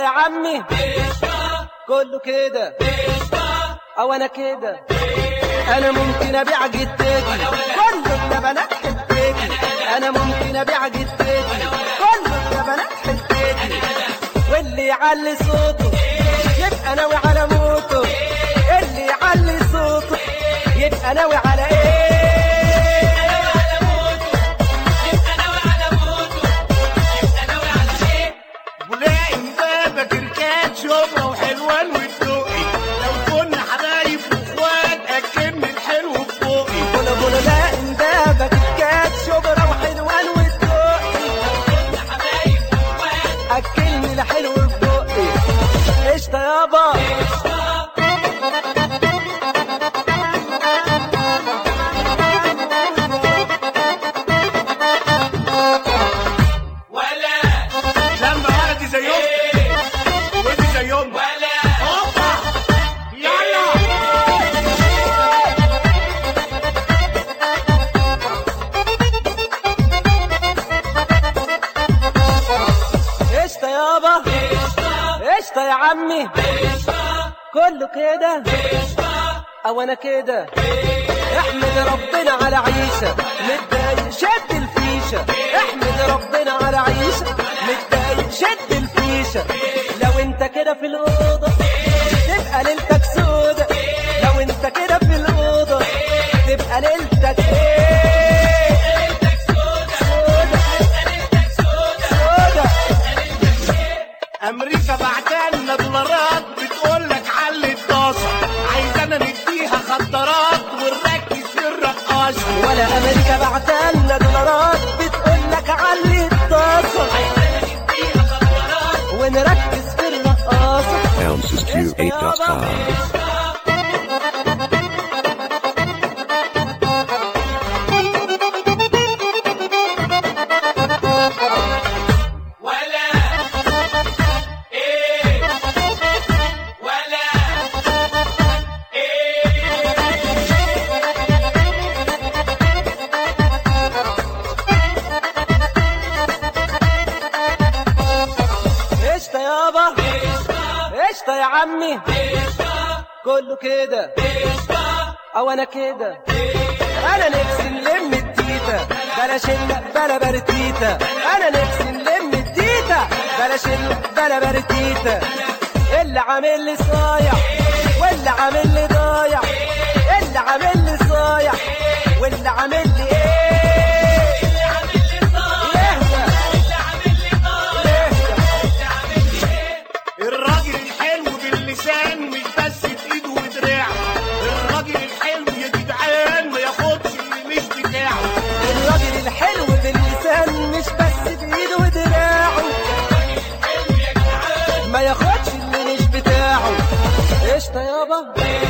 يا عمي كله كده او انا كده انا ممكن ابيع جدتي كله ده بنات حتتي انا ممكن ابيع جدتي كله ده بنات حتتي واللي يعلي صوته يبقى ناوي على موته اللي يعلي صوته يبقى ناوي على ايه بلاقي امبابة كركات شبرا وحلوان والدقي لو كنا حبايب واخوات اكلني الحلو في بوقي بولا بولا لا اندابك كات شبرا وحلوان والدقي اكلني لحلو في بقي قشطة يابا لما هادي زيهم ودي زيهم هوبا يلا قشطة يابا قشطة يا عمي كله كده او انا كده احمد ربنا على عيشة متضايق شد الفيشة احمد ربنا على عيشة متضايق شد الفيشة لو انت كده في الأوضة تبقى ليلتك سودة لو انت كده في الأوضة تبقى ليلتك ايه سودة سودة امريكا بعتلنا دولارات بتقول لك علي الطاسه عايزانا نديها خطرات ونركز في الرقاصه ولا امريكا بعتلنا دولارات بتقول لك علي الطاسه ونركز في الرقاصه ElmsesQ8.com. قشطه يابا قشطه يا عمي كله كده او انا كده انا نفسي نلم التيتا بلاش ال- بلا برتيتا انا نفسي نلم التيتا بلاش ال- بلا برتيتا اللي عامل لي صايع واللي عامل لي ضايع اللي عامل لي صايع واللي عامل لي ايه يهدى يهدى الراجل الحلو باللسان مش بس في ايده ودراعه الراجل الحلو يا جدعان ما ياخدش اللي مش بتاعه الراجل الحلو باللسان مش بس بايده ودراعه ما ياخدش اللي مش بتاعه قشطه يابا